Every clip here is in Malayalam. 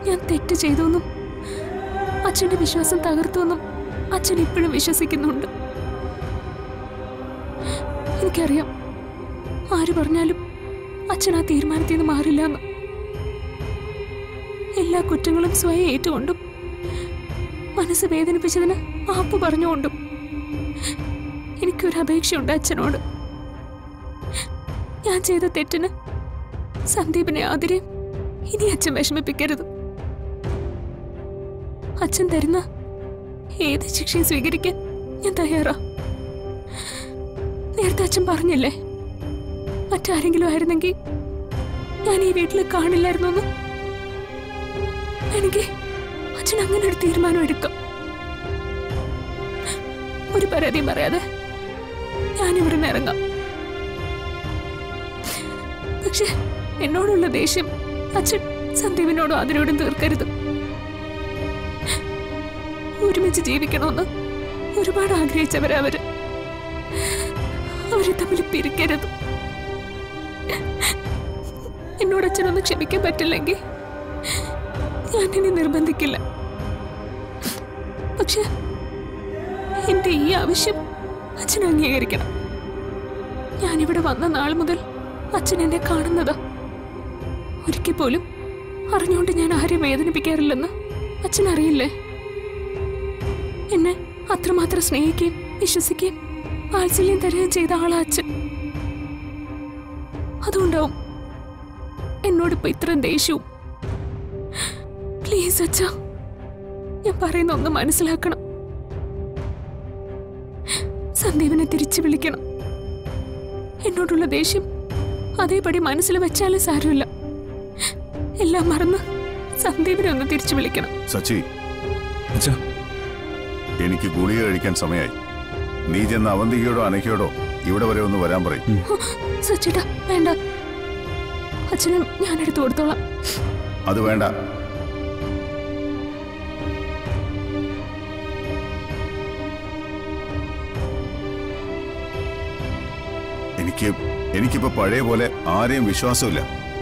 ഞാൻ തെറ്റ് ചെയ്തുവെന്നും അച്ഛന്റെ വിശ്വാസം തകർത്തുവെന്നും അച്ഛൻ ഇപ്പോഴും വിശ്വസിക്കുന്നുണ്ട് എനിക്കറിയാം ആര് പറഞ്ഞാലും അച്ഛൻ ആ തീരുമാനത്തിൽ നിന്ന് മാറില്ല എന്ന് എല്ലാ കുറ്റങ്ങളും സ്വയം ഏറ്റുകൊണ്ടും മനസ്സ് വേദനിപ്പിച്ചതിന് മാപ്പ് പറഞ്ഞുകൊണ്ടും എനിക്കൊരു അപേക്ഷയുണ്ട് അച്ഛനോട് ഞാൻ ചെയ്ത തെറ്റിന് സന്ദീപിനെ ആതിരെയും ഇനി അച്ഛൻ വിഷമിപ്പിക്കരുത് അച്ഛൻ തരുന്ന ഏത് ശിക്ഷയും സ്വീകരിക്കാൻ ഞാൻ തയ്യാറാ നേരത്തെ അച്ഛൻ പറഞ്ഞില്ലേ മറ്റാരെങ്കിലും ആയിരുന്നെങ്കിൽ ഞാൻ ഈ വീട്ടിൽ കാണില്ലായിരുന്നു എന്ന് എനിക്ക് അച്ഛൻ അങ്ങനെ ഒരു തീരുമാനം എടുക്കാം ഒരു പരാതിയും പറയാതെ ഞാൻ ഇവിടുന്ന് ഇറങ്ങാം പക്ഷെ എന്നോടുള്ള ദേഷ്യം അച്ഛൻ സന്ദീപിനോടും അതിനോടും തീർക്കരുത് ഒരുമിച്ച് ജീവിക്കണമെന്ന് ഒരുപാട് ആഗ്രഹിച്ചവരവര് അവരെ തമ്മിൽ പിരിക്കരുത് എന്നോട് അച്ഛനൊന്ന് ക്ഷമിക്കാൻ പറ്റില്ലെങ്കിൽ ഞാൻ ഇനി നിർബന്ധിക്കില്ല പക്ഷെ എന്റെ ഈ ആവശ്യം അച്ഛൻ അംഗീകരിക്കണം ഞാനിവിടെ വന്ന നാൾ മുതൽ അച്ഛൻ എന്നെ കാണുന്നതാ ഒരിക്കൽ പോലും അറിഞ്ഞുകൊണ്ട് ഞാൻ ആരെയും വേദനിപ്പിക്കാറില്ലെന്ന് അച്ഛൻ അറിയില്ലേ എന്നെ അത്രമാത്രം സ്നേഹിക്കുകയും വിശ്വസിക്കുകയും വാത്സല്യം തരുകയും ചെയ്ത ആളാ അച്ഛൻ അതുകൊണ്ടാവും എന്നോടിപ്പോ ഇത്രയും ദേഷ്യവും പ്ലീസ് അച്ഛ ഞാൻ പറയുന്ന ഒന്ന് മനസ്സിലാക്കണം സന്ദീപിനെ തിരിച്ചു വിളിക്കണം എന്നോടുള്ള ദേഷ്യം അതേപടി മനസ്സിൽ വെച്ചാലും സാരമില്ല എല്ലാം മറന്ന് സന്ദീപിനെ ഒന്ന് തിരിച്ചു വിളിക്കണം സച്ചി അച്ഛാ എനിക്ക് ഗുളിക കഴിക്കാൻ സമയമായി നീ ചെന്ന് അവന്തികയോടോ അനക്കയോടോ ഇവിടെ വരെ ഒന്ന് വരാൻ പറയും സച്ചിട്ട വേണ്ട അച്ഛനും ഞാൻ എടുത്തു കൊടുത്തോളാം അത് വേണ്ട എനിക്ക് എനിക്കിപ്പോ പഴയ പോലെ ആരെയും വിശ്വാസമില്ല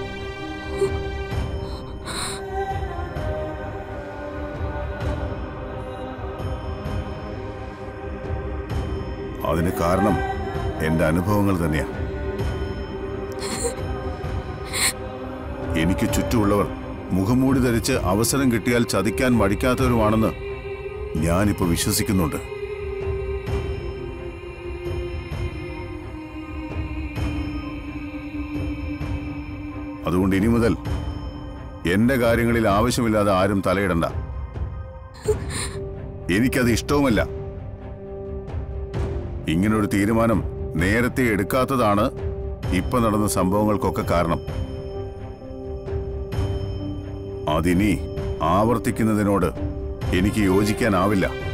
അതിന് കാരണം എന്റെ അനുഭവങ്ങൾ തന്നെയാ എനിക്ക് ചുറ്റുമുള്ളവർ മുഖംമൂടി ധരിച്ച് അവസരം കിട്ടിയാൽ ചതിക്കാൻ മടിക്കാത്തവരുമാണെന്ന് ഞാനിപ്പോ വിശ്വസിക്കുന്നുണ്ട് അതുകൊണ്ട് ഇനി മുതൽ എന്റെ കാര്യങ്ങളിൽ ആവശ്യമില്ലാതെ ആരും തലയിടണ്ട എനിക്കത് ഇഷ്ടവുമല്ല ഇങ്ങനൊരു തീരുമാനം നേരത്തെ എടുക്കാത്തതാണ് ഇപ്പൊ നടന്ന സംഭവങ്ങൾക്കൊക്കെ കാരണം അതിനി ആവർത്തിക്കുന്നതിനോട് എനിക്ക് യോജിക്കാനാവില്ല